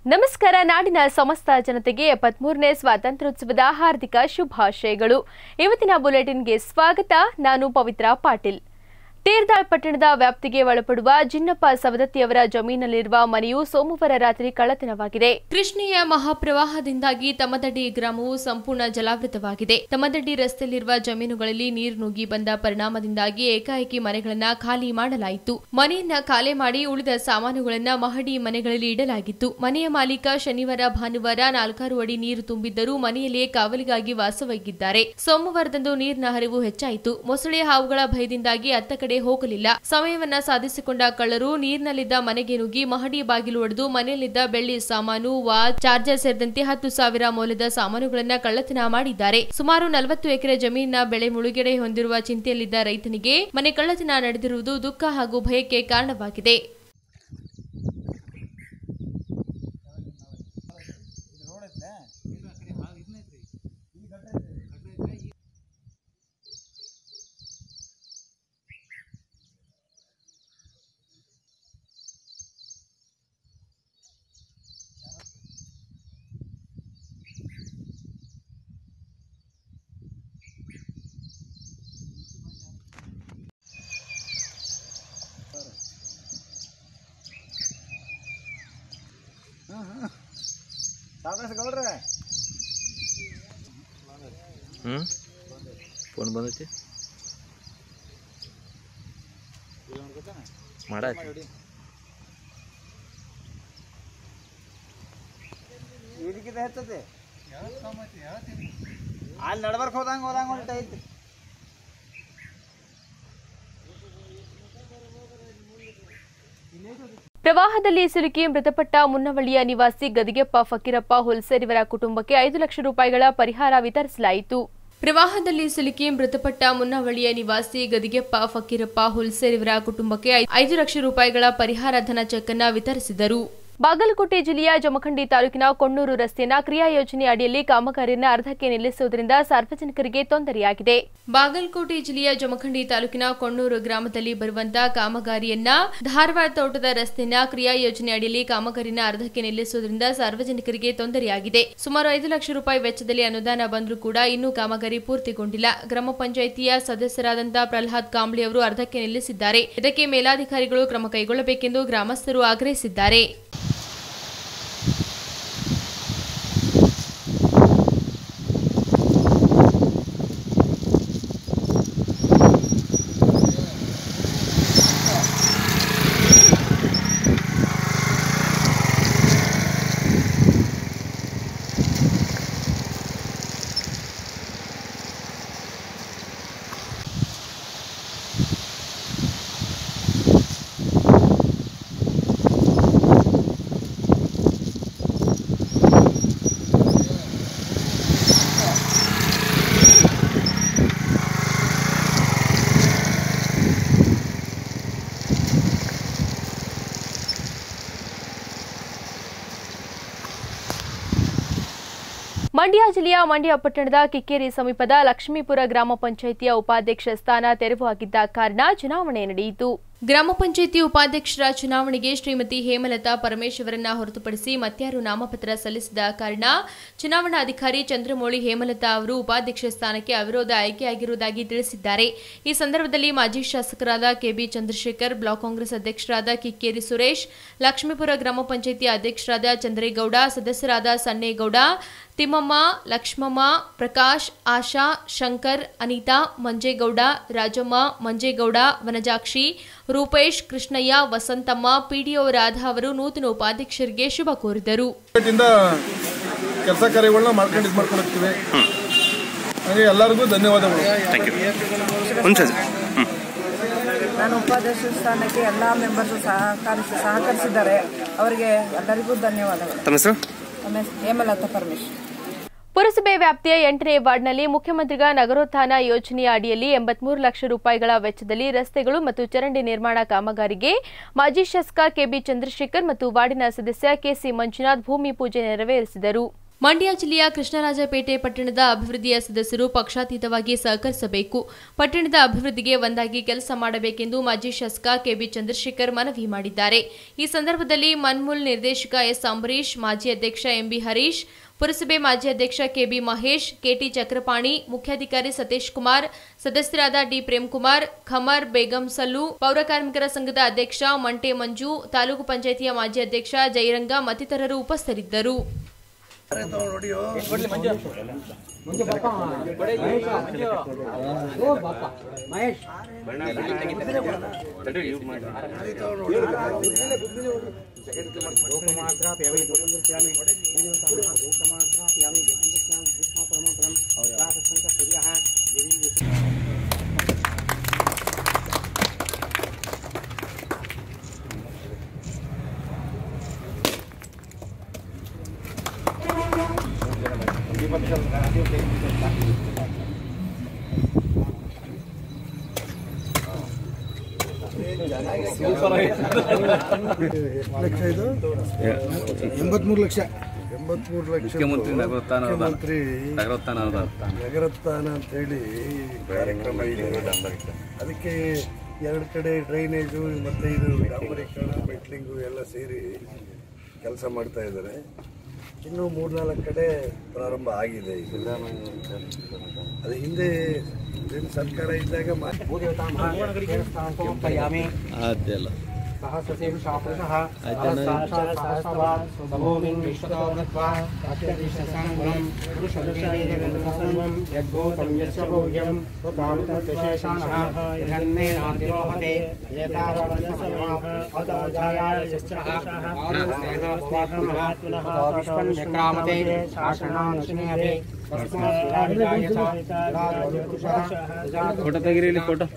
ನಮಸ್ಕಾರ ನಾಡಿನ ಸಮಸ್ತ ಜನತೆಗೆ ಎಪ್ಪತ್ಮೂರನೇ ಸ್ವಾತಂತ್ರ್ಯೋತ್ಸವದ ಹಾರ್ದಿಕ ಶುಭಾಶಯಗಳು ಇವತ್ತಿನ ಬುಲೆಟಿನ್ಗೆ ಸ್ವಾಗತ ನಾನು ಪವಿತ್ರ ಪಾಟೀಲ್ ತೀರ್ದಾಳ್ ಪಟ್ಟಣದ ವ್ಯಾಪ್ತಿಗೆ ಒಳಪಡುವ ಜಿನ್ನಪ್ಪ ಸವದತ್ತಿಯವರ ಜಮೀನಲ್ಲಿರುವ ಮನೆಯು ಸೋಮವಾರ ರಾತ್ರಿ ಕಳ್ಳತನವಾಗಿದೆ ಕೃಷ್ಣೆಯ ಮಹಾಪ್ರವಾಹದಿಂದಾಗಿ ತಮ್ಮದಡ್ಡಿ ಗ್ರಾಮವು ಸಂಪೂರ್ಣ ಜಲಾವೃತವಾಗಿದೆ ತಮ್ಮದಡ್ಡಿ ರಸ್ತೆಯಲ್ಲಿರುವ ಜಮೀನುಗಳಲ್ಲಿ ನೀರು ನುಗ್ಗಿ ಬಂದ ಪರಿಣಾಮದಿಂದಾಗಿ ಏಕಾಏಕಿ ಮನೆಗಳನ್ನ ಖಾಲಿ ಮಾಡಲಾಯಿತು ಮನೆಯನ್ನ ಖಾಲಿ ಮಾಡಿ ಉಳಿದ ಸಾಮಾನುಗಳನ್ನ ಮಹಡಿ ಮನೆಗಳಲ್ಲಿ ಇಡಲಾಗಿತ್ತು ಮನೆಯ ಮಾಲೀಕ ಶನಿವಾರ ಭಾನುವಾರ ನಾಲ್ಕಾರು ಅಡಿ ನೀರು ತುಂಬಿದ್ದರೂ ಮನೆಯಲ್ಲಿಯೇ ಕಾವಲಿಗಾಗಿ ವಾಸವಾಗಿದ್ದಾರೆ ಸೋಮವಾರದಂದು ನೀರಿನ ಹರಿವು ಹೆಚ್ಚಾಯಿತು ಮೊಸಳೆ ಹಾವುಗಳ ಭಯದಿಂದಾಗಿ ಅತ್ತ ಕಡೆ ಹೋಗಲಿಲ್ಲ ಸಮಯವನ್ನ ಸಾಧಿಸಿಕೊಂಡ ಕಳ್ಳರು ನೀರಿನಲ್ಲಿದ್ದ ಮನೆಗೆ ನುಗ್ಗಿ ಮಹಡಿ ಬಾಗಿಲು ಒಡೆದು ಮನೆಯಲ್ಲಿದ್ದ ಬೆಳ್ಳಿ ಸಾಮಾನು ವಾಚ್ ಚಾರ್ಜರ್ ಸೇರಿದಂತೆ ಹತ್ತು ಸಾವಿರ ಮೌಲ್ಯದ ಸಾಮಾನುಗಳನ್ನ ಕಳ್ಳತನ ಮಾಡಿದ್ದಾರೆ ಸುಮಾರು ನಲವತ್ತು ಎಕರೆ ಜಮೀನಿನ ಬೆಳೆ ಮುಳುಗಡೆ ಹೊಂದಿರುವ ಚಿಂತೆಯಲ್ಲಿದ್ದ ರೈತನಿಗೆ ಮನೆ ಕಳ್ಳತನ ನಡೆದಿರುವುದು ದುಃಖ ಹಾಗೂ ಭಯಕ್ಕೆ ಕಾರಣವಾಗಿದೆ ಸಾವಕಾಶ ಗೌಡ್ರೆ ಹ್ಞೂ ಫೋನ್ ಬಂದೈತಿ ಮಾಡಾಯ್ತು ಇದಕ್ಕಿಂತ ಹೆಚ್ಚತಿ ಅಲ್ಲಿ ನಡ್ಬರ್ಕ್ ಹೋದಂಗ ಹೋದಂಗ ಹೊಂಟ ಐತಿ ಪ್ರವಾಹದಲ್ಲಿ ಸಿಲುಕಿ ಮೃತಪಟ್ಟ ಮುನ್ನವಳ್ಳಿಯ ನಿವಾಸಿ ಗದಿಗೆಪ್ಪ ಫಕೀರಪ್ಪ ಹುಲ್ಸೇರಿವರ ಕುಟುಂಬಕ್ಕೆ ಐದು ಲಕ್ಷ ರೂಪಾಯಿಗಳ ಪರಿಹಾರ ವಿತರಿಸಲಾಯಿತು ಪ್ರವಾಹದಲ್ಲಿ ಸಿಲುಕಿ ಮೃತಪಟ್ಟ ಮುನ್ನವಳ್ಳಿಯ ನಿವಾಸಿ ಗದಿಗೆಪ್ಪ ಫಕೀರಪ್ಪ ಹುಲ್ಸೇರಿವರ ಕುಟುಂಬಕ್ಕೆ ಐ- ಐದು ಲಕ್ಷ ರೂಪಾಯಿಗಳ ಪರಿಹಾರ ಧನ ಚೆಕ್ ಅನ್ನ ವಿತರಿಸಿದರು ಬಾಗಲಕೋಟೆ ಜಿಲ್ಲೆಯ ಜಮಖಂಡಿ ತಾಲೂಕಿನ ಕೊಣ್ಣೂರು ರಸ್ತೆಯ ಕ್ರಿಯಾ ಯೋಜನೆ ಅಡಿಯಲ್ಲಿ ಕಾಮಗಾರಿಯನ್ನು ಅರ್ಧಕ್ಕೆ ನಿಲ್ಲಿಸುವುದರಿಂದ ಸಾರ್ವಜನಿಕರಿಗೆ ತೊಂದರೆಯಾಗಿದೆ ಬಾಗಲಕೋಟೆ ಜಿಲ್ಲೆಯ ಜಮಖಂಡಿ ತಾಲೂಕಿನ ಕೊಣ್ಣೂರು ಗ್ರಾಮದಲ್ಲಿ ಬರುವಂತಹ ಕಾಮಗಾರಿಯನ್ನ ಧಾರವಾಡ ತೋಟದ ರಸ್ತೆಯ ಕ್ರಿಯಾ ಯೋಜನೆ ಅಡಿಯಲ್ಲಿ ಕಾಮಗಾರಿನ ಅರ್ಧಕ್ಕೆ ನಿಲ್ಲಿಸುವುದರಿಂದ ಸಾರ್ವಜನಿಕರಿಗೆ ತೊಂದರೆಯಾಗಿದೆ ಸುಮಾರು ಐದು ಲಕ್ಷ ರೂಪಾಯಿ ವೆಚ್ಚದಲ್ಲಿ ಅನುದಾನ ಬಂದರೂ ಕೂಡ ಇನ್ನೂ ಕಾಮಗಾರಿ ಪೂರ್ತಿಗೊಂಡಿಲ್ಲ ಗ್ರಾಮ ಪಂಚಾಯಿತಿಯ ಸದಸ್ಯರಾದಂತಹ ಪ್ರಹ್ಲಾದ್ ಕಾಂಬ್ಳಿ ಅವರು ಅರ್ಧಕ್ಕೆ ನಿಲ್ಲಿಸಿದ್ದಾರೆ ಇದಕ್ಕೆ ಮೇಲಾಧಿಕಾರಿಗಳು ಕ್ರಮ ಕೈಗೊಳ್ಳಬೇಕೆಂದು ಗ್ರಾಮಸ್ಥರು ಆಗ್ರಹಿಸಿದ್ದಾರೆ ಮಂಡ್ಯ ಜಿಲ್ಲೆಯ ಮಂಡ್ಯ ಪಟ್ಟಣದ ಕಿಕ್ಕೇರಿ ಸಮೀಪದ ಲಕ್ಷ್ಮೀಪುರ ಗ್ರಾಮ ಪಂಚಾಯಿತಿಯ ಉಪಾಧ್ಯಕ್ಷ ಸ್ಥಾನ ತೆರವಾಗಿದ್ದ ಕಾರಣ ಚುನಾವಣೆ ನಡೆಯಿತು ಗ್ರಾಮ ಪಂಚಾಯಿತಿ ಉಪಾಧ್ಯಕ್ಷರ ಚುನಾವಣೆಗೆ ಶ್ರೀಮತಿ ಹೇಮಲತಾ ಪರಮೇಶ್ ಅವರನ್ನ ಹೊರತುಪಡಿಸಿ ಮತ್ಯಾರು ನಾಮಪತ್ರ ಸಲ್ಲಿಸಿದ ಕಾರಣ ಚುನಾವಣಾಧಿಕಾರಿ ಚಂದ್ರಮೌಳಿ ಹೇಮಲತಾ ಅವರು ಉಪಾಧ್ಯಕ್ಷ ಸ್ಥಾನಕ್ಕೆ ಅವಿರೋಧ ಆಯ್ಕೆಯಾಗಿರುವುದಾಗಿ ತಿಳಿಸಿದ್ದಾರೆ ಈ ಸಂದರ್ಭದಲ್ಲಿ ಮಾಜಿ ಶಾಸಕರಾದ ಕೆಬಿ ಚಂದ್ರಶೇಖರ್ ಬ್ಲಾಕ್ ಕಾಂಗ್ರೆಸ್ ಅಧ್ಯಕ್ಷರಾದ ಕಿಕ್ಕೇರಿ ಸುರೇಶ್ ಲಕ್ಷ್ಮೀಪುರ ಗ್ರಾಮ ಪಂಚಾಯಿತಿ ಅಧ್ಯಕ್ಷರಾದ ಚಂದ್ರೇಗೌಡ ಸದಸ್ಯರಾದ ಸನ್ನೇಗೌಡ ತಿಮ್ಮಮ್ಮ ಲಕ್ಷ್ಮಮ್ಮ ಪ್ರಕಾಶ್ ಆಶಾ ಶಂಕರ್ ಅನಿತಾ ಮಂಜೇಗೌಡ ರಾಜಮ್ಮ ಮಂಜೇಗೌಡ ವನಜಾಕ್ಷಿ ರೂಪೇಶ್ ಕೃಷ್ಣಯ್ಯ ವಸಂತಮ್ಮ ಪಿಡಿಒ ರಾಧಾ ಅವರು ನೂತನ ಉಪಾಧ್ಯಕ್ಷರಿಗೆ ಶುಭ ಕೋರಿದರು ಇಂದ ಕೆಲಸ ಕಾರ್ಯಗಳನ್ನ ಮಾಡ್ಕೊಂಡು ಇದು ಮಾಡ್ಕೊಂಡು ಹೋಗ್ತೀವಿ ಹಾಗೆ ಎಲ್ಲರಿಗೂ ಧನ್ಯವಾದಗಳು ಥ್ಯಾಂಕ್ ಯು ಒಂದು ಸರ್ ಹ್ಞೂ ನಾನು ಉಪಾಧ್ಯಕ್ಷ ಸ್ಥಾನಕ್ಕೆ ಎಲ್ಲ ಮೆಂಬರ್ಸು ಸಹಕರಿಸಿ ಸಹಕರಿಸಿದ್ದಾರೆ ಅವರಿಗೆ ಎಲ್ಲರಿಗೂ ಧನ್ಯವಾದಗಳು ತಮ್ಮ ಹೆಸರು ನಮ್ಮ ಹೆಸರು ಹೇಮಲತಾ ಪರಮೇಶ್ ಪುರಸಭೆ ವ್ಯಾಪ್ತಿಯ ಎಂಟನೇ ವಾರ್ಡ್ನಲ್ಲಿ ಮುಖ್ಯಮಂತ್ರಿಗಳ ನಗರೋತ್ಥಾನ ಯೋಜನೆಯ ಅಡಿಯಲ್ಲಿ ಎಂಬತ್ಮೂರು ಲಕ್ಷ ರೂಪಾಯಿಗಳ ವೆಚ್ಚದಲ್ಲಿ ರಸ್ತೆಗಳು ಮತ್ತು ಚರಂಡಿ ನಿರ್ಮಾಣ ಕಾಮಗಾರಿಗೆ ಮಾಜಿ ಶಾಸಕ ಕೆಬಿ ಚಂದ್ರಶೇಖರ್ ಮತ್ತು ವಾರ್ಡಿನ ಸದಸ್ಯ ಕೆಸಿ ಮಂಜುನಾಥ್ ಭೂಮಿ ಪೂಜೆ ನೆರವೇರಿಸಿದರು ಮಂಡ್ಯ ಜಿಲ್ಲೆಯ ಕೃಷ್ಣರಾಜಪೇಟೆ ಪಟ್ಟಣದ ಅಭಿವೃದ್ಧಿಯ ಸದಸ್ಯರು ಪಕ್ಷಾತೀತವಾಗಿ ಸಹಕರಿಸಬೇಕು ಪಟ್ಟಣದ ಅಭಿವೃದ್ಧಿಗೆ ಒಂದಾಗಿ ಕೆಲಸ ಮಾಡಬೇಕೆಂದು ಮಾಜಿ ಶಾಸಕ ಕೆಬಿ ಚಂದ್ರಶೇಖರ್ ಮನವಿ ಮಾಡಿದ್ದಾರೆ ಈ ಸಂದರ್ಭದಲ್ಲಿ ಮನ್ಮೂಲ್ ನಿರ್ದೇಶಕ ಎಸ್ ಅಂಬರೀಶ್ ಮಾಜಿ ಅಧ್ಯಕ್ಷ ಎಂಬಿ ಹರೀಶ್ ಪುರಸಭೆ ಮಾಜಿ ಅಧ್ಯಕ್ಷ ಕೆಬಿ ಮಹೇಶ್ ಕೆಟಿ ಚಕ್ರಪಾಣಿ ಮುಖ್ಯಾಧಿಕಾರಿ ಸತೀಶ್ ಕುಮಾರ್ ಸದಸ್ಯರಾದ ಡಿ ಪ್ರೇಮ್ಕುಮಾರ್ ಖಮರ್ ಬೇಗಂ ಸಲ್ಲು ಪೌರ ಕಾರ್ಮಿಕರ ಸಂಘದ ಅಧ್ಯಕ್ಷ ಮಂಟೆ ಮಂಜು ತಾಲೂಕು ಪಂಚಾಯಿತಿಯ ಮಾಜಿ ಅಧ್ಯಕ್ಷ ಜಯರಂಗ ಮತ್ತಿತರರು ಉಪಸ್ಥಿತರಿದ್ದರು ಲಕ್ಷ ಇದು ಎಂಬತ್ಮೂರು ಲಕ್ಷ ಎಂಬತ್ಮೂರು ಲಕ್ಷ ಮುಖ್ಯಮಂತ್ರಿ ನಗರೋತ್ಥಾನ ಅನುದಾನ. ಮುಖ್ಯಮಂತ್ರಿ ನಗರೋತ್ಥಾನ ಅನುದಾನ ನಗರೋತ್ಥಾನ ಅಂತೇಳಿ ಕಾರ್ಯಕ್ರಮ ಇದೆ ಅದಕ್ಕೆ ಎರಡು ಕಡೆ ಡ್ರೈನೇಜು ಮತ್ತು ಇದು ಡಾಂಬರೀಕರಣ ಮೆಟ್ಲಿಂಗು ಎಲ್ಲ ಸೇರಿ ಕೆಲಸ ಮಾಡ್ತಾ ಇದ್ದಾರೆ ಇನ್ನೂ ಮೂರ್ನಾಲ್ಕು ಕಡೆ ಪ್ರಾರಂಭ ಆಗಿದೆ ಈಗ ಅದು ಹಿಂದೆ ಹಿಂದಿನ ಸರ್ಕಾರ ಇದ್ದಾಗ ಮಾಡಿ ಅದೆಲ್ಲ ಫೋಟೋ ತೆಗಿರಿ ಇಲ್ಲಿ ಫೋಟೋ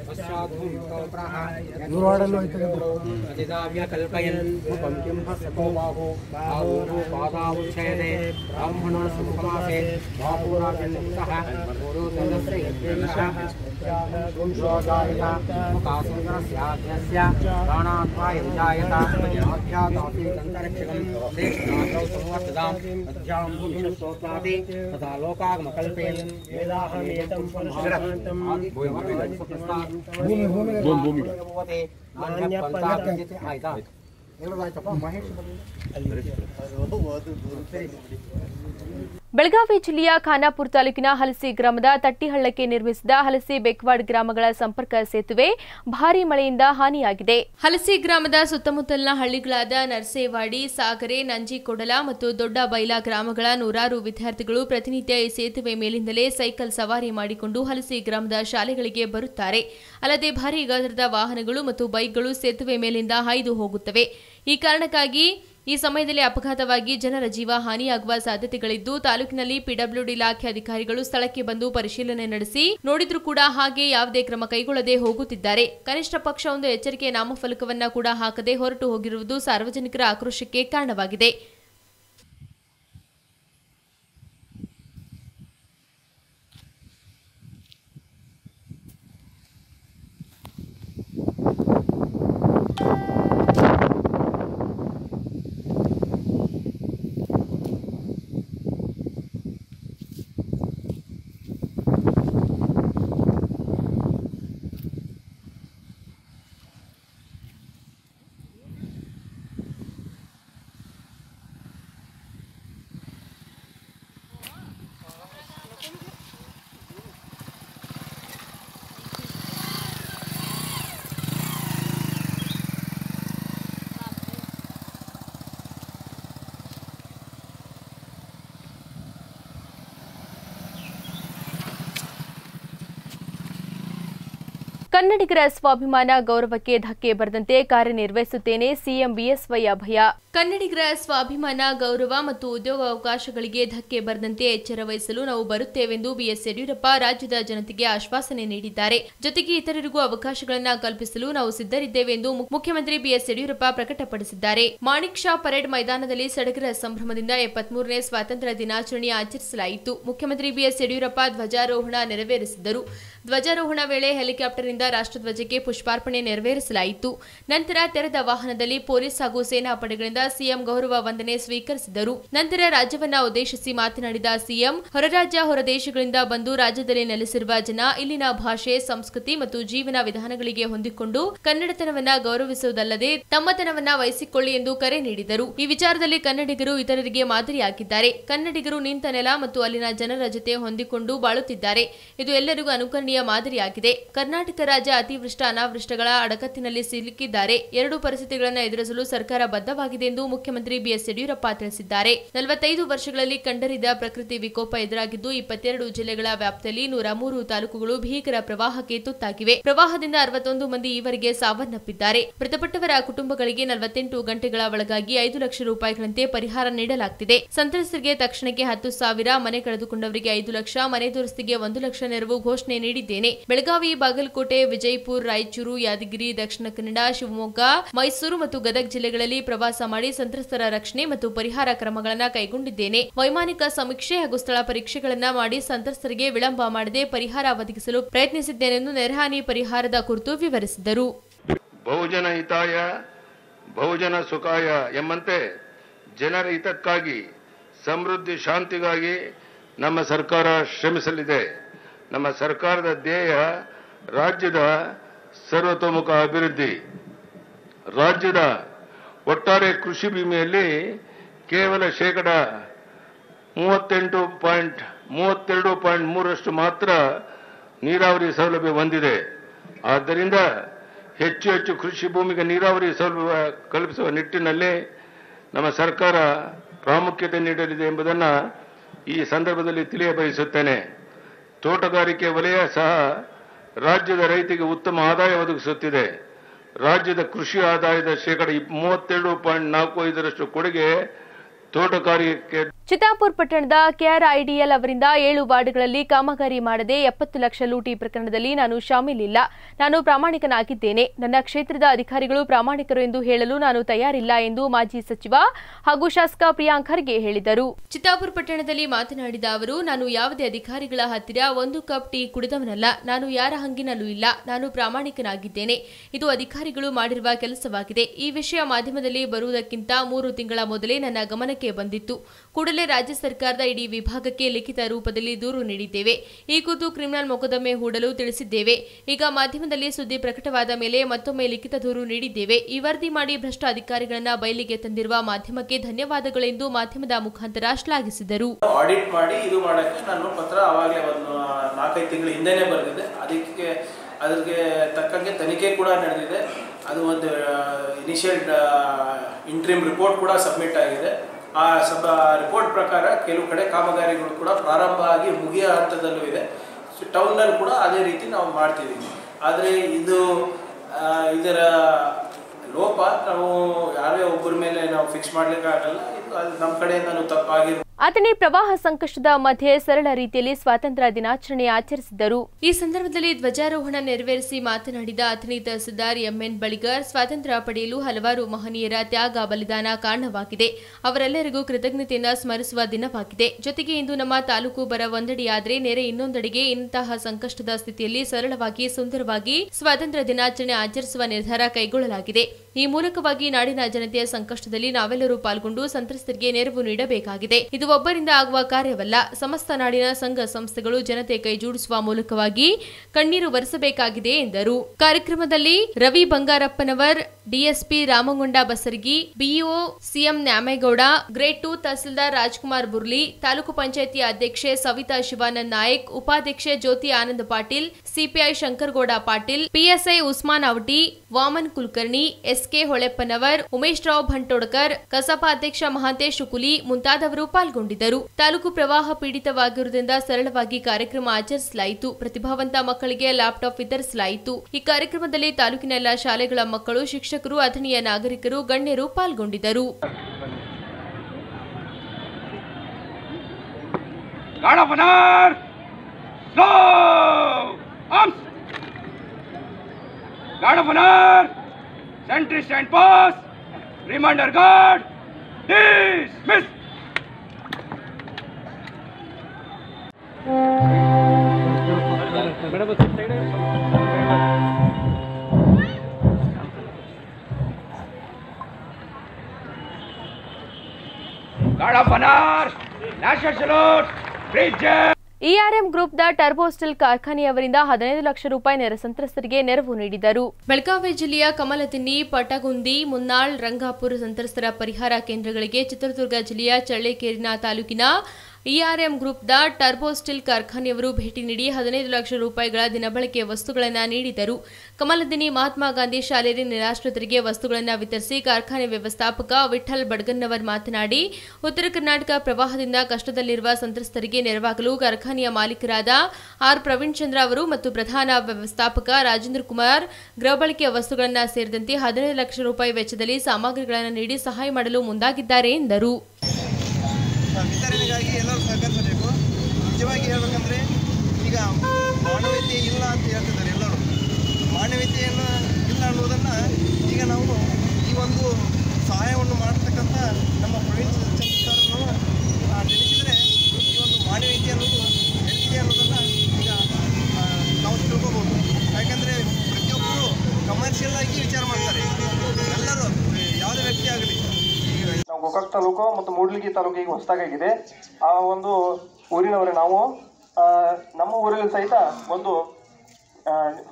ಬೆಳಗಾವಿ ಜಿಲ್ಲೆಯ ಖಾನಾಪುರ ತಾಲೂಕಿನ ಹಲಸಿ ಗ್ರಾಮದ ತಟ್ಟಿಹಳ್ಳಕ್ಕೆ ನಿರ್ಮಿಸಿದ ಹಲಸಿ ಬೆಕ್ವಾಡ್ ಗ್ರಾಮಗಳ ಸಂಪರ್ಕ ಸೇತುವೆ ಭಾರೀ ಮಳೆಯಿಂದ ಹಾನಿಯಾಗಿದೆ ಹಲಸಿ ಗ್ರಾಮದ ಸುತ್ತಮುತ್ತಲಿನ ಹಳ್ಳಿಗಳಾದ ನರ್ಸೇವಾಡಿ ಸಾಗರೆ ನಂಜಿಕೊಡಲ ಮತ್ತು ದೊಡ್ಡ ಬೈಲಾ ಗ್ರಾಮಗಳ ನೂರಾರು ವಿದ್ಯಾರ್ಥಿಗಳು ಪ್ರತಿನಿತ್ಯ ಈ ಸೇತುವೆ ಮೇಲಿಂದಲೇ ಸೈಕಲ್ ಸವಾರಿ ಮಾಡಿಕೊಂಡು ಹಲಸಿ ಗ್ರಾಮದ ಶಾಲೆಗಳಿಗೆ ಬರುತ್ತಾರೆ ಅಲ್ಲದೆ ಭಾರೀ ಗಾತ್ರದ ವಾಹನಗಳು ಮತ್ತು ಬೈಕ್ಗಳು ಸೇತುವೆ ಮೇಲಿಂದ ಹಾಯ್ದು ಹೋಗುತ್ತವೆ ಈ ಕಾರಣಕ್ಕಾಗಿ ಈ ಸಮಯದಲ್ಲಿ ಅಪಘಾತವಾಗಿ ಜನರ ಜೀವ ಹಾನಿಯಾಗುವ ಸಾಧ್ಯತೆಗಳಿದ್ದು ತಾಲೂಕಿನಲ್ಲಿ ಪಿಡಬ್ಲ್ಯೂಡಿ ಇಲಾಖೆ ಅಧಿಕಾರಿಗಳು ಸ್ಥಳಕ್ಕೆ ಬಂದು ಪರಿಶೀಲನೆ ನಡೆಸಿ ನೋಡಿದ್ರೂ ಕೂಡ ಹಾಗೆ ಯಾವುದೇ ಕ್ರಮ ಕೈಗೊಳ್ಳದೆ ಹೋಗುತ್ತಿದ್ದಾರೆ ಕನಿಷ್ಠ ಪಕ್ಷ ಒಂದು ಎಚ್ಚರಿಕೆ ನಾಮಫಲಕವನ್ನ ಕೂಡ ಹಾಕದೆ ಹೊರಟು ಹೋಗಿರುವುದು ಸಾರ್ವಜನಿಕರ ಆಕ್ರೋಶಕ್ಕೆ ಕಾರಣವಾಗಿದೆ ಕನ್ನಡಿಗರ ಸ್ವಾಭಿಮಾನ ಗೌರವಕ್ಕೆ ಧಕ್ಕೆ ಬರದಂತೆ ಕಾರ್ಯನಿರ್ವಹಿಸುತ್ತೇನೆ ಸಿಎಂ ಬಿಎಸ್ವೈ ಅಭಯ ಕನ್ನಡಿಗರ ಸ್ವಾಭಿಮಾನ ಗೌರವ ಮತ್ತು ಉದ್ಯೋಗಾವಕಾಶಗಳಿಗೆ ಧಕ್ಕೆ ಬರದಂತೆ ಎಚ್ಚರ ವಹಿಸಲು ನಾವು ಬರುತ್ತೇವೆಂದು ಬಿಎಸ್ ಯಡಿಯೂರಪ್ಪ ರಾಜ್ಯದ ಜನತೆಗೆ ಆಶ್ವಾಸನೆ ನೀಡಿದ್ದಾರೆ ಜೊತೆಗೆ ಇತರರಿಗೂ ಅವಕಾಶಗಳನ್ನು ಕಲ್ಪಿಸಲು ನಾವು ಸಿದ್ಧರಿದ್ದೇವೆ ಎಂದು ಮು- ಮುಖ್ಯಮಂತ್ರಿ ಬಿಎಸ್ ಯಡಿಯೂರಪ್ಪ ಪ್ರಕಟಪಡಿಸಿದ್ದಾರೆ ಮಾಣಿಕ್ ಶಾ ಪರೇಡ್ ಮೈದಾನದಲ್ಲಿ ಸಡಗರ ಸಂಭ್ರಮದಿಂದ ಎಪ್ಪತ್ಮೂರನೇ ಸ್ವಾತಂತ್ರ್ಯ ದಿನಾಚರಣೆ ಆಚರಿಸಲಾಯಿತು ಮುಖ್ಯಮಂತ್ರಿ ಬಿಎಸ್ ಯಡಿಯೂರಪ್ಪ ಧ್ವಜಾರೋಹಣ ನೆರವೇರಿಸಿದರು ಧ್ವಜಾರೋಹಣ ವೇಳೆ ಹೆಲಿಕಾಪ್ಟರ್ನಿಂದ ರಾಷ್ಟ್ರಧ್ವಜಕ್ಕೆ ಪುಷ್ಪಾರ್ಪಣೆ ನೆರವೇರಿಸಲಾಯಿತು ನಂತರ ತೆರೆದ ವಾಹನದಲ್ಲಿ ಪೊಲೀಸ್ ಹಾಗೂ ಸೇನಾ ಪಡೆಗಳಿಂದ ಅವರಿಂದ ಸಿಎಂ ಗೌರವ ವಂದನೆ ಸ್ವೀಕರಿಸಿದರು ನಂತರ ರಾಜ್ಯವನ್ನ ಉದ್ದೇಶಿಸಿ ಮಾತನಾಡಿದ ಸಿಎಂ ಹೊರರಾಜ್ಯ ಹೊರದೇಶಗಳಿಂದ ಬಂದು ರಾಜ್ಯದಲ್ಲಿ ನೆಲೆಸಿರುವ ಜನ ಇಲ್ಲಿನ ಭಾಷೆ ಸಂಸ್ಕೃತಿ ಮತ್ತು ಜೀವನ ವಿಧಾನಗಳಿಗೆ ಹೊಂದಿಕೊಂಡು ಕನ್ನಡತನವನ್ನ ಗೌರವಿಸುವುದಲ್ಲದೆ ತಮ್ಮತನವನ್ನ ವಹಿಸಿಕೊಳ್ಳಿ ಎಂದು ಕರೆ ನೀಡಿದರು ಈ ವಿಚಾರದಲ್ಲಿ ಕನ್ನಡಿಗರು ಇತರರಿಗೆ ಮಾದರಿಯಾಗಿದ್ದಾರೆ ಕನ್ನಡಿಗರು ನಿಂತ ನೆಲ ಮತ್ತು ಅಲ್ಲಿನ ಜನರ ಜೊತೆ ಹೊಂದಿಕೊಂಡು ಬಾಳುತ್ತಿದ್ದಾರೆ ಇದು ಎಲ್ಲರಿಗೂ ಅನುಕರಣೀಯ ಮಾದರಿಯಾಗಿದೆ ಕರ್ನಾಟಕ ರಾಜ್ಯ ಅತಿವೃಷ್ಟ ಅನಾವೃಷ್ಟಗಳ ಅಡಕತ್ತಿನಲ್ಲಿ ಸಿಲುಕಿದ್ದಾರೆ ಎರಡು ಪರಿಸ್ಥಿತಿಗಳನ್ನು ಎದುರಿಸಲು ಸರ್ಕಾರ ಬದ್ಧವಾಗಿದೆ ಎಂದು ಮುಖ್ಯಮಂತ್ರಿ ಬಿಎಸ್ ಯಡಿಯೂರಪ್ಪ ತಿಳಿಸಿದ್ದಾರೆ ನಲವತ್ತೈದು ವರ್ಷಗಳಲ್ಲಿ ಕಂಡರಿದ ಪ್ರಕೃತಿ ವಿಕೋಪ ಎದುರಾಗಿದ್ದು ಇಪ್ಪತ್ತೆರಡು ಜಿಲ್ಲೆಗಳ ವ್ಯಾಪ್ತಿಯಲ್ಲಿ ನೂರ ಮೂರು ತಾಲೂಕುಗಳು ಭೀಕರ ಪ್ರವಾಹಕ್ಕೆ ತುತ್ತಾಗಿವೆ ಪ್ರವಾಹದಿಂದ ಅರವತ್ತೊಂದು ಮಂದಿ ಈವರೆಗೆ ಸಾವನ್ನಪ್ಪಿದ್ದಾರೆ ಮೃತಪಟ್ಟವರ ಕುಟುಂಬಗಳಿಗೆ ನಲವತ್ತೆಂಟು ಗಂಟೆಗಳ ಒಳಗಾಗಿ ಐದು ಲಕ್ಷ ರೂಪಾಯಿಗಳಂತೆ ಪರಿಹಾರ ನೀಡಲಾಗುತ್ತಿದೆ ಸಂತ್ರಸ್ತರಿಗೆ ತಕ್ಷಣಕ್ಕೆ ಹತ್ತು ಸಾವಿರ ಮನೆ ಕಳೆದುಕೊಂಡವರಿಗೆ ಐದು ಲಕ್ಷ ಮನೆ ದುರಸ್ತಿಗೆ ಒಂದು ಲಕ್ಷ ನೆರವು ಘೋಷಣೆ ನೀಡಿದ್ದೇನೆ ಬೆಳಗಾವಿ ಬಾಗಲಕೋಟೆ ವಿಜಯಪುರ ರಾಯಚೂರು ಯಾದಗಿರಿ ದಕ್ಷಿಣ ಕನ್ನಡ ಶಿವಮೊಗ್ಗ ಮೈಸೂರು ಮತ್ತು ಗದಗ ಜಿಲ್ಲೆಗಳಲ್ಲಿ ಪ್ರವಾಸ ಮಾಡಿ ಸಂತ್ರಸ್ತರ ರಕ್ಷಣೆ ಮತ್ತು ಪರಿಹಾರ ಕ್ರಮಗಳನ್ನು ಕೈಗೊಂಡಿದ್ದೇನೆ ವೈಮಾನಿಕ ಸಮೀಕ್ಷೆ ಹಾಗೂ ಸ್ಥಳ ಪರೀಕ್ಷೆಗಳನ್ನ ಮಾಡಿ ಸಂತ್ರಸ್ತರಿಗೆ ವಿಳಂಬ ಮಾಡದೆ ಪರಿಹಾರ ಒದಗಿಸಲು ಪ್ರಯತ್ನಿಸಿದ್ದೇನೆಂದು ನೆರೆಹಾನಿ ಪರಿಹಾರದ ಕುರಿತು ವಿವರಿಸಿದರು ಬಹುಜನ ಹಿತಾಯ ಬಹುಜನ ಸುಖಾಯ ಎಂಬಂತೆ ಜನರ ಹಿತಕ್ಕಾಗಿ ಸಮೃದ್ಧಿ ಶಾಂತಿಗಾಗಿ ನಮ್ಮ ಸರ್ಕಾರ ಶ್ರಮಿಸಲಿದೆ ನಮ್ಮ ಸರ್ಕಾರದ ಧ್ಯೇಯ ರಾಜ್ಯದ ಸರ್ವತೋಮುಖ ಅಭಿವೃದ್ಧಿ ರಾಜ್ಯದ ಒಟ್ಟಾರೆ ಕೃಷಿ ಭೂಮಿಯಲ್ಲಿ ಕೇವಲ ಶೇಕಡ ಮೂವತ್ತೆಂಟು ಪಾಯಿಂಟ್ ಮೂವತ್ತೆರಡು ಪಾಯಿಂಟ್ ಮೂರರಷ್ಟು ಮಾತ್ರ ನೀರಾವರಿ ಸೌಲಭ್ಯ ಹೊಂದಿದೆ ಆದ್ದರಿಂದ ಹೆಚ್ಚು ಹೆಚ್ಚು ಕೃಷಿ ಭೂಮಿಗೆ ನೀರಾವರಿ ಸೌಲಭ್ಯ ಕಲ್ಪಿಸುವ ನಿಟ್ಟಿನಲ್ಲಿ ನಮ್ಮ ಸರ್ಕಾರ ಪ್ರಾಮುಖ್ಯತೆ ನೀಡಲಿದೆ ಎಂಬುದನ್ನು ಈ ಸಂದರ್ಭದಲ್ಲಿ ತಿಳಿಯಬಯಸುತ್ತೇನೆ ತೋಟಗಾರಿಕೆ ವಲಯ ಸಹ ರಾಜ್ಯದ ರೈತಿಗೆ ಉತ್ತಮ ಆದಾಯ ಒದಗಿಸುತ್ತಿದೆ ರಾಜ್ಯದ ಕೃಷಿ ಆದಾಯದ ಶೇಕಡ ಮೂವತ್ತೆರಡು ಪಾಯಿಂಟ್ ನಾಲ್ಕು ಐದರಷ್ಟು ಕೊಡುಗೆ ತೋಟಗಾರಿಕೆ ಚಿತ್ತಾಪುರ್ ಪಟ್ಟಣದ ಕೆಆರ್ಐಡಿಎಲ್ ಅವರಿಂದ ಏಳು ವಾರ್ಡ್ಗಳಲ್ಲಿ ಕಾಮಗಾರಿ ಮಾಡದೆ ಎಪ್ಪತ್ತು ಲಕ್ಷ ಲೂಟಿ ಪ್ರಕರಣದಲ್ಲಿ ನಾನು ಶಾಮೀಲಿಲ್ಲ ನಾನು ಪ್ರಾಮಾಣಿಕನಾಗಿದ್ದೇನೆ ನನ್ನ ಕ್ಷೇತ್ರದ ಅಧಿಕಾರಿಗಳು ಪ್ರಾಮಾಣಿಕರು ಎಂದು ಹೇಳಲು ನಾನು ತಯಾರಿಲ್ಲ ಎಂದು ಮಾಜಿ ಸಚಿವ ಹಾಗೂ ಶಾಸಕ ಪ್ರಿಯಾಂಕ್ ಖರ್ಗೆ ಹೇಳಿದರು ಚಿತ್ತಾಪುರ್ ಪಟ್ಟಣದಲ್ಲಿ ಮಾತನಾಡಿದ ಅವರು ನಾನು ಯಾವುದೇ ಅಧಿಕಾರಿಗಳ ಹತ್ತಿರ ಒಂದು ಕಪ್ ಟೀ ಕುಡಿದವನಲ್ಲ ನಾನು ಯಾರ ಹಂಗಿನಲ್ಲೂ ಇಲ್ಲ ನಾನು ಪ್ರಾಮಾಣಿಕನಾಗಿದ್ದೇನೆ ಇದು ಅಧಿಕಾರಿಗಳು ಮಾಡಿರುವ ಕೆಲಸವಾಗಿದೆ ಈ ವಿಷಯ ಮಾಧ್ಯಮದಲ್ಲಿ ಬರುವುದಕ್ಕಿಂತ ಮೂರು ತಿಂಗಳ ಮೊದಲೇ ನನ್ನ ಗಮನಕ್ಕೆ ಬಂದಿತ್ತು ಕೂಡಲೇ ರಾಜ್ಯ ಸರ್ಕಾರದ ಇಡೀ ವಿಭಾಗಕ್ಕೆ ಲಿಖಿತ ರೂಪದಲ್ಲಿ ದೂರು ನೀಡಿದ್ದೇವೆ ಈ ಕುರಿತು ಕ್ರಿಮಿನಲ್ ಮೊಕದ್ದಮೆ ಹೂಡಲು ತಿಳಿಸಿದ್ದೇವೆ ಈಗ ಮಾಧ್ಯಮದಲ್ಲಿ ಸುದ್ದಿ ಪ್ರಕಟವಾದ ಮೇಲೆ ಮತ್ತೊಮ್ಮೆ ಲಿಖಿತ ದೂರು ನೀಡಿದ್ದೇವೆ ಈ ವರದಿ ಮಾಡಿ ಭ್ರಷ್ಟ ಅಧಿಕಾರಿಗಳನ್ನ ಬಯಲಿಗೆ ತಂದಿರುವ ಮಾಧ್ಯಮಕ್ಕೆ ಧನ್ಯವಾದಗಳೆಂದು ಮಾಧ್ಯಮದ ಮುಖಾಂತರ ಶ್ಲಾಘಿಸಿದರು ಆಡಿಟ್ ಮಾಡಿ ಇದು ಮಾಡೋಕ್ಕೆ ನಾನು ಪತ್ರ ಆವಾಗಲೇ ಒಂದು ನಾಲ್ಕೈದು ತಿಂಗಳ ಹಿಂದೆನೇ ಬರೆದಿದೆ ಅದಕ್ಕೆ ಅದಕ್ಕೆ ತಕ್ಕಂಗೆ ತನಿಖೆ ಕೂಡ ನಡೆದಿದೆ ಅದು ಒಂದು ಇನಿಷಿಯಲ್ ಇಂಟ್ರೀಮ್ ರಿಪೋರ್ಟ್ ಕೂಡ ಸಬ್ಮಿಟ್ ಆಗಿದೆ ಆ ಸಬ್ ರಿಪೋರ್ಟ್ ಪ್ರಕಾರ ಕೆಲವು ಕಡೆ ಕಾಮಗಾರಿಗಳು ಕೂಡ ಪ್ರಾರಂಭ ಆಗಿ ಮುಗಿಯೋ ಹಂತದಲ್ಲೂ ಇದೆ ಟೌನಲ್ಲಿ ಕೂಡ ಅದೇ ರೀತಿ ನಾವು ಮಾಡ್ತಿದ್ದೀವಿ ಆದರೆ ಇದು ಆ, ಇದರ ಲೋಪ ನಾವು ಯಾರೇ ಒಬ್ಬರ ಮೇಲೆ ನಾವು ಫಿಕ್ಸ್ ಮಾಡ್ಲಿಕ್ಕೆ ಆಗಲ್ಲ ಇದು ಅದು ನಮ್ಮ ಕಡೆಯಿಂದನೂ ತಪ್ಪಾಗಿರ್ಬೋದು ಅಥಣಿ ಪ್ರವಾಹ ಸಂಕಷ್ಟದ ಮಧ್ಯೆ ಸರಳ ರೀತಿಯಲ್ಲಿ ಸ್ವಾತಂತ್ರ್ಯ ದಿನಾಚರಣೆ ಆಚರಿಸಿದರು ಈ ಸಂದರ್ಭದಲ್ಲಿ ಧ್ವಜಾರೋಹಣ ನೆರವೇರಿಸಿ ಮಾತನಾಡಿದ ಅಥಣಿ ತಹಸೀಲ್ದಾರ್ ಎಂಎನ್ ಬಳಿಗಾರ್ ಸ್ವಾತಂತ್ರ್ಯ ಪಡೆಯಲು ಹಲವಾರು ಮಹನೀಯರ ತ್ಯಾಗ ಬಲಿದಾನ ಕಾರಣವಾಗಿದೆ ಅವರೆಲ್ಲರಿಗೂ ಕೃತಜ್ಞತೆಯಿಂದ ಸ್ಮರಿಸುವ ದಿನವಾಗಿದೆ ಜೊತೆಗೆ ಇಂದು ನಮ್ಮ ತಾಲೂಕು ಬರ ಒಂದೆಡೆಯಾದರೆ ನೆರೆ ಇನ್ನೊಂದೆಡೆಗೆ ಇಂತಹ ಸಂಕಷ್ಟದ ಸ್ಥಿತಿಯಲ್ಲಿ ಸರಳವಾಗಿ ಸುಂದರವಾಗಿ ಸ್ವಾತಂತ್ರ್ಯ ದಿನಾಚರಣೆ ಆಚರಿಸುವ ನಿರ್ಧಾರ ಕೈಗೊಳ್ಳಲಾಗಿದೆ ಈ ಮೂಲಕವಾಗಿ ನಾಡಿನ ಜನತೆಯ ಸಂಕಷ್ಟದಲ್ಲಿ ನಾವೆಲ್ಲರೂ ಪಾಲ್ಗೊಂಡು ಸಂತ್ರಸ್ತರಿಗೆ ನೆರವು ನೀಡಬೇಕಾಗಿದೆ ಇದು ಒಬ್ಬರಿಂದ ಆಗುವ ಕಾರ್ಯವಲ್ಲ ಸಮಸ್ತ ನಾಡಿನ ಸಂಘ ಸಂಸ್ಥೆಗಳು ಜನತೆ ಕೈಜೋಡಿಸುವ ಮೂಲಕವಾಗಿ ಕಣ್ಣೀರು ಒರೆಸಬೇಕಾಗಿದೆ ಎಂದರು ಕಾರ್ಯಕ್ರಮದಲ್ಲಿ Ravi Bangarappanavar DSP Ramagonda Basaragi BEO CM Nyamegowda grade two tahsildar Rajkumar Burli taluk panchayat ಅಧ್ಯಕ್ಷೆ ಸವಿತಾ ಶಿವಾನಂದ್ ನಾಯಕ್ ಉಪಾಧ್ಯಕ್ಷೆ Jyothi Anand Patil CPI Shankaragowda Patil PSI Usman Avati Vaman Kulkarni SK Holeppanavar Umesh Rao Bhantodkar ಕಸಾಪ ಅಧ್ಯಕ್ಷ ಮಹಾಂತೇಶ್ ಶುಕುಲಿ ಮುಂತಾದವರು ಪಾಲ್ಗೊಂಡಿದ್ದರು ತಾಲೂಕು ಪ್ರವಾಹ ಪೀಡಿತವಾಗಿರುವುದರಿಂದ ಸರಳವಾಗಿ ಕಾರ್ಯಕ್ರಮ ಆಚರಿಸಲಾಯಿತು ಪ್ರತಿಭಾವಂತ ಮಕ್ಕಳಿಗೆ ಲ್ಯಾಪ್ಟಾಪ್ ವಿತರಿಸಲಾಯಿತು ಈ ಕಾರ್ಯಕ್ರಮದಲ್ಲಿ ತಾಲೂಕಿನ ಎಲ್ಲ ಶಾಲೆಗಳ ಮಕ್ಕಳು ಶಿಕ್ಷಕರು ಅಥಣಿಯ ನಾಗರಿಕರು ಗಣ್ಯರು ಪಾಲ್ಗೊಂಡಿದ್ದರು Guard of honor! Slow! Arms! Guard of honor! Sentry stand pass! Reminder guard! Dismiss! Guard of honor, national salute, bridge. ಇಆರ್ಎಂ ಗ್ರೂಪ್ದ ಟರ್ಬೋಸ್ಟಿಲ್ ಕಾರ್ಖಾನೆಯವರಿಂದ ಹದಿನೈದು ಲಕ್ಷ ರೂಪಾಯಿ ನೆರೆ ಸಂತ್ರಸ್ತರಿಗೆ ನೆರವು ನೀಡಿದರು ಬೆಳಗಾವಿ ಜಿಲ್ಲೆಯ ಕಮಲದಿನ್ನಿ ಪಟಗುಂದಿ ಮುನ್ನಾಳ್ ರಂಗಾಪುರ ಸಂತ್ರಸ್ತರ ಪರಿಹಾರ ಕೇಂದ್ರಗಳಿಗೆ ಚಿತ್ರದುರ್ಗ ಜಿಲ್ಲೆಯ ಚಳ್ಳಕೆರೆನ ತಾಲೂಕಿನ ಇಆರ್ಎಂ ಗ್ರೂಪ್ದ ಟರ್ಬೋಸ್ಟಿಲ್ ಕಾರ್ಖಾನೆಯವರು ಭೇಟಿ ನೀಡಿ ಹದಿನೈದು ಲಕ್ಷ ರೂಪಾಯಿಗಳ ದಿನಬಳಕೆ ವಸ್ತುಗಳನ್ನು ನೀಡಿದರು ಕಮಲದಿನಿ ಮಹಾತ್ಮ ಗಾಂಧಿ ಶಾಲೆಯಲ್ಲಿ ನಿರಾಶ್ರಿತರಿಗೆ ವಸ್ತುಗಳನ್ನು ವಿತರಿಸಿ ಕಾರ್ಖಾನೆ ವ್ಯವಸ್ಥಾಪಕ ವಿಠಲ್ ಬಡ್ಗನ್ನವರ್ ಮಾತನಾಡಿ ಉತ್ತರ ಕರ್ನಾಟಕ ಪ್ರವಾಹದಿಂದ ಕಷ್ಟದಲ್ಲಿರುವ ಸಂತ್ರಸ್ತರಿಗೆ ನೆರವಾಗಲು ಕಾರ್ಖಾನೆಯ ಮಾಲೀಕರಾದ ಆರ್ ಪ್ರವೀಣ್ ಚಂದ್ರ ಅವರು ಮತ್ತು ಪ್ರಧಾನ ವ್ಯವಸ್ಥಾಪಕ ರಾಜೇಂದ್ರ ಕುಮಾರ್ ಗೃಹಬಳಕೆಯ ವಸ್ತುಗಳನ್ನು ಸೇರಿದಂತೆ ಹದಿನೈದು ಲಕ್ಷ ರೂಪಾಯಿ ವೆಚ್ಚದಲ್ಲಿ ಸಾಮಗ್ರಿಗಳನ್ನು ನೀಡಿ ಸಹಾಯ ಮಾಡಲು ಮುಂದಾಗಿದ್ದಾರೆ ಎಂದರು ವಿತರಣೆಗಾಗಿ ಎಲ್ಲರೂ ಸಹಕರಿಸಬೇಕು ನಿಜವಾಗಿ ಹೇಳ್ಬೇಕಂದ್ರೆ ಈಗ ಮಾನವೀಯತೆ ಇಲ್ಲ ಅಂತ ಹೇಳ್ತಿದ್ದಾರೆ ಎಲ್ಲರೂ ಮಾನವೀಯತೆಯನ್ನು ಇಲ್ಲ ಅನ್ನೋದನ್ನು ಈಗ ನಾವು ಈ ಒಂದು ಸಹಾಯವನ್ನು ಮಾಡತಕ್ಕಂಥ ನಮ್ಮ ಪ್ರವೀಣ್ ಚಂದ್ರ ಸರ್ನು ಆ, ನೆನೆಸಿದರೆ ಈ ಒಂದು ಮಾನವೀಯತೆ ಅನ್ನೋದು ಎಲ್ಲಿದೆ ಅನ್ನೋದನ್ನು ಈಗ ಆ, ನಾವು ತಿಳ್ಕೊಬೋದು ಯಾಕಂದರೆ ಪ್ರತಿಯೊಬ್ಬರು ಕಮರ್ಷಿಯಲ್ ಆಗಿ ವಿಚಾರ ಮಾಡ್ತಾರೆ ಎಲ್ಲರೂ ಯಾವುದೇ ವ್ಯಕ್ತಿ ಆಗಲಿ ನಾವು ಗೋಕಾಕ್ ತಾಲೂಕು ಮತ್ತು ಮೂಡ್ಲಿಗಿ ತಾಲೂಕಿಗೆ ಹೊಸದಾಗಿದೆ ಆ ಒಂದು ಊರಿನವರೇ ನಾವು ಆ, ನಮ್ಮ ಊರಲ್ಲಿ ಸಹಿತ ಒಂದು ಆ,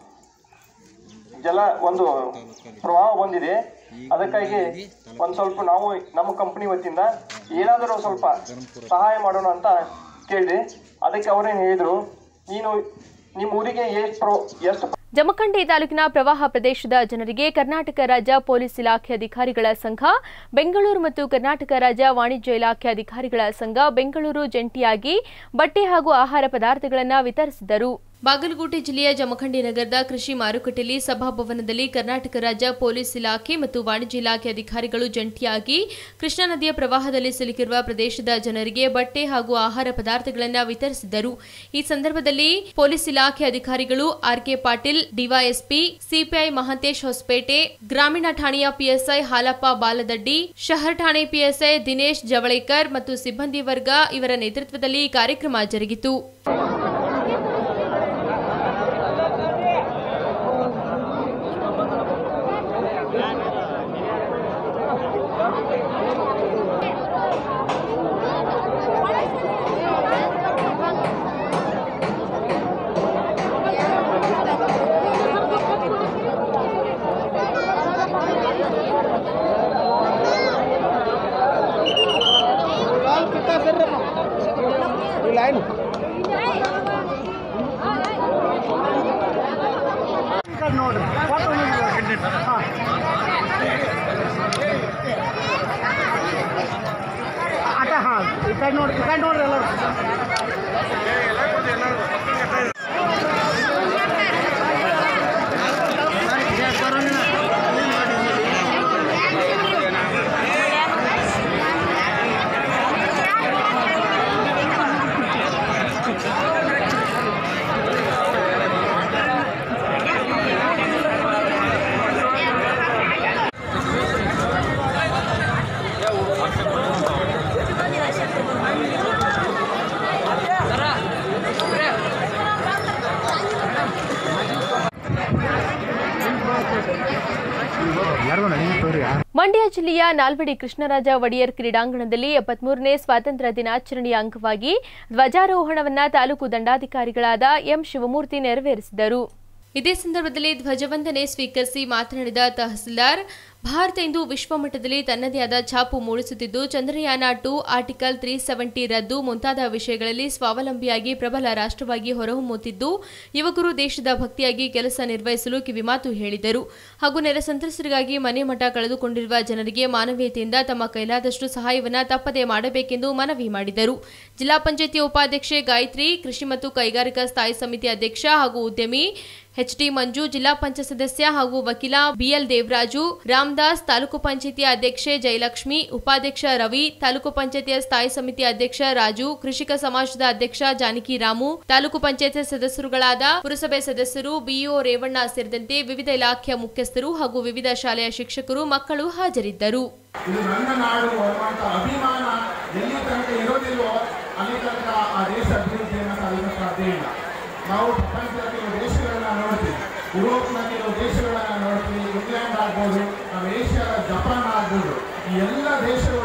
ಜಲ ಒಂದು ಪ್ರವಾಹ ಬಂದಿದೆ ಅದಕ್ಕಾಗಿ ಒಂದು ಸ್ವಲ್ಪ ನಾವು ನಮ್ಮ ಕಂಪನಿ ವತಿಯಿಂದ ಏನಾದರೂ ಸ್ವಲ್ಪ ಸಹಾಯ ಮಾಡೋಣ ಅಂತ ಕೇಳಿದೆ ಅದಕ್ಕೆ ಅವರೇನು ಹೇಳಿದರು ನೀನು ನಿಮ್ಮ ಊರಿಗೆ ಎಷ್ಟು ಪ್ರೋ ಎಷ್ಟು ಜಮಖಂಡಿ ತಾಲೂಕಿನ ಪ್ರವಾಹ ಪ್ರದೇಶದ ಜನರಿಗೆ ಕರ್ನಾಟಕ ರಾಜ್ಯ ಪೊಲೀಸ್ ಇಲಾಖೆ ಅಧಿಕಾರಿಗಳ ಸಂಘ ಬೆಂಗಳೂರು ಮತ್ತು ಕರ್ನಾಟಕ ರಾಜ್ಯ ವಾಣಿಜ್ಯ ಇಲಾಖೆ ಅಧಿಕಾರಿಗಳ ಸಂಘ ಬೆಂಗಳೂರು ಜಂಟಿಯಾಗಿ ಬಟ್ಟೆ ಹಾಗೂ ಆಹಾರ ಪದಾರ್ಥಗಳನ್ನು ವಿತರಿಸಿದರು ಬಾಗಲಕೋಟೆ ಜಿಲ್ಲೆಯ ಜಮಖಂಡಿ ನಗರದ ಕೃಷಿ ಮಾರುಕಟ್ಟೆಯಲ್ಲಿ ಸಭಾಭವನದಲ್ಲಿ ಕರ್ನಾಟಕ ರಾಜ್ಯ ಪೊಲೀಸ್ ಇಲಾಖೆ ಮತ್ತು ವಾಣಿಜ್ಯ ಇಲಾಖೆ ಅಧಿಕಾರಿಗಳು ಜಂಟಿಯಾಗಿ ಕೃಷ್ಣಾ ನದಿಯ ಪ್ರವಾಹದಲ್ಲಿ ಸಿಲುಕಿರುವ ಪ್ರದೇಶದ ಜನರಿಗೆ ಬಟ್ಟೆ ಹಾಗೂ ಆಹಾರ ಪದಾರ್ಥಗಳನ್ನು ವಿತರಿಸಿದರು ಈ ಸಂದರ್ಭದಲ್ಲಿ ಪೊಲೀಸ್ ಇಲಾಖೆ ಅಧಿಕಾರಿಗಳು RK Patil DYSP CPI Mahantesh Hosapete ಗ್ರಾಮೀಣ ಠಾಣೆಯ ಪಿಎಸ್ಐ ಹಾಲಪ್ಪ ಬಾಲದಡ್ಡಿ ಶಹರ್ ಠಾಣೆ ಪಿಎಸ್ಐ ದಿನೇಶ್ ಜವಳೇಕರ್ ಮತ್ತು ಸಿಬ್ಬಂದಿ ವರ್ಗ ಇವರ ನೇತೃತ್ವದಲ್ಲಿ ಈ ಕಾರ್ಯಕ್ರಮ ಜರುಗಿತು ಮಂಡ್ಯ ಜಿಲ್ಲೆಯ ನಾಲ್ವಡಿ ಕೃಷ್ಣರಾಜ ಒಡೆಯರ್ ಕ್ರೀಡಾಂಗಣದಲ್ಲಿ ಎಪ್ಪತ್ಮೂರನೇ ಸ್ವಾತಂತ್ರ್ಯ ದಿನಾಚರಣೆಯ ಅಂಗವಾಗಿ ಧ್ವಜಾರೋಹಣವನ್ನ ತಾಲೂಕು ದಂಡಾಧಿಕಾರಿಗಳಾದ ಎಂ ಶಿವಮೂರ್ತಿ ನೆರವೇರಿಸಿದರು ಇದೇ ಸಂದರ್ಭದಲ್ಲಿ ಧ್ವಜವಂದನೆ ಸ್ವೀಕರಿಸಿ ಮಾತನಾಡಿದ ತಹಸೀಲ್ದಾರ್ ಭಾರತ ಇಂದು ವಿಶ್ವಮಟ್ಟದಲ್ಲಿ ತನ್ನದೇ ಆದ ಛಾಪು ಮೂಡಿಸುತ್ತಿದ್ದು Chandrayaan two article three seventy ರದ್ದು ಮುಂತಾದ ವಿಷಯಗಳಲ್ಲಿ ಸ್ವಾವಲಂಬಿಯಾಗಿ ಪ್ರಬಲ ರಾಷ್ಟ್ರವಾಗಿ ಹೊರಹೊಮ್ಮುತ್ತಿದ್ದು ಯುವಕರು ದೇಶದ ಭಕ್ತಿಯಾಗಿ ಕೆಲಸ ನಿರ್ವಹಿಸಲು ಕಿವಿಮಾತು ಹೇಳಿದರು ಹಾಗೂ ನೆರೆ ಸಂತ್ರಸ್ತರಿಗಾಗಿ ಮನೆ ಮಠ ಕಳೆದುಕೊಂಡಿರುವ ಜನರಿಗೆ ಮಾನವೀಯತೆಯಿಂದ ತಮ್ಮ ಕೈಲಾದಷ್ಟು ಸಹಾಯವನ್ನ ತಪ್ಪದೆ ಮಾಡಬೇಕೆಂದು ಮನವಿ ಮಾಡಿದರು ಜಿಲ್ಲಾ ಪಂಚಾಯಿತಿ ಉಪಾಧ್ಯಕ್ಷೆ ಗಾಯತ್ರಿ ಕೃಷಿ ಮತ್ತು ಕೈಗಾರಿಕಾ ಸ್ಥಾಯಿ ಸಮಿತಿ ಅಧ್ಯಕ್ಷ ಹಾಗೂ ಉದ್ಯಮಿ ಎಚ್ಡಿ ಮಂಜು ಜಿಲ್ಲಾ ಪಂಚಾಯತ್ ಸದಸ್ಯ ಹಾಗೂ ವಕೀಲ ಬಿಎಲ್ ದೇವರಾಜು ರಾಮದಾಸ್ ತಾಲೂಕು ಪಂಚಾಯತಿಯ ಅಧ್ಯಕ್ಷೆ ಜಯಲಕ್ಷ್ಮಿ ಉಪಾಧ್ಯಕ್ಷ ರವಿ ತಾಲೂಕು ಪಂಚಾಯತಿಯ ಸ್ಥಾಯಿ ಸಮಿತಿ ಅಧ್ಯಕ್ಷ ರಾಜು ಕೃಷಿಕ ಸಮಾಜದ ಅಧ್ಯಕ್ಷ ಜಾನಕಿ ರಾಮು ತಾಲೂಕು ಪಂಚಾಯತ್ ಸದಸ್ಯರುಗಳಾದ ಪುರಸಭೆ ಸದಸ್ಯರು ಬಿಇಒ ರೇವಣ್ಣ ಸೇರಿದಂತೆ ವಿವಿಧ ಇಲಾಖೆಯ ಮುಖ್ಯಸ್ಥರು ಹಾಗೂ ವಿವಿಧ ಶಾಲೆಯ ಶಿಕ್ಷಕರು ಮಕ್ಕಳು ಹಾಜರಿದ್ದರು ಇದು ನನ್ನ ನಾಡು ಅನ್ನುವಂಥ ಅಭಿಮಾನ ಎಲ್ಲಿ ತನಕ ಇರೋದಿಲ್ವೋ ಅಲ್ಲಿ ತನಕ ಆ ದೇಶ ಅಭಿವೃದ್ಧಿಯನ್ನು ಸಾಧಿಸಲು ಸಾಧ್ಯ ಇಲ್ಲ ನಾವು ಪ್ರಪಂಚದ ಕೆಲವು ದೇಶಗಳನ್ನ ನೋಡ್ತೀವಿ ಯುರೋಪ್ನ ಕೆಲವು ದೇಶಗಳನ್ನ ನೋಡ್ತೀವಿ ಇಂಗ್ಲೆಂಡ್ ಆಗ್ಬೋದು ನಮ್ಮ ಏಷ್ಯಾದ ಜಪಾನ್ ಆಗ್ಬೋದು ಈ ಎಲ್ಲ ದೇಶಗಳು ಇವತ್ತು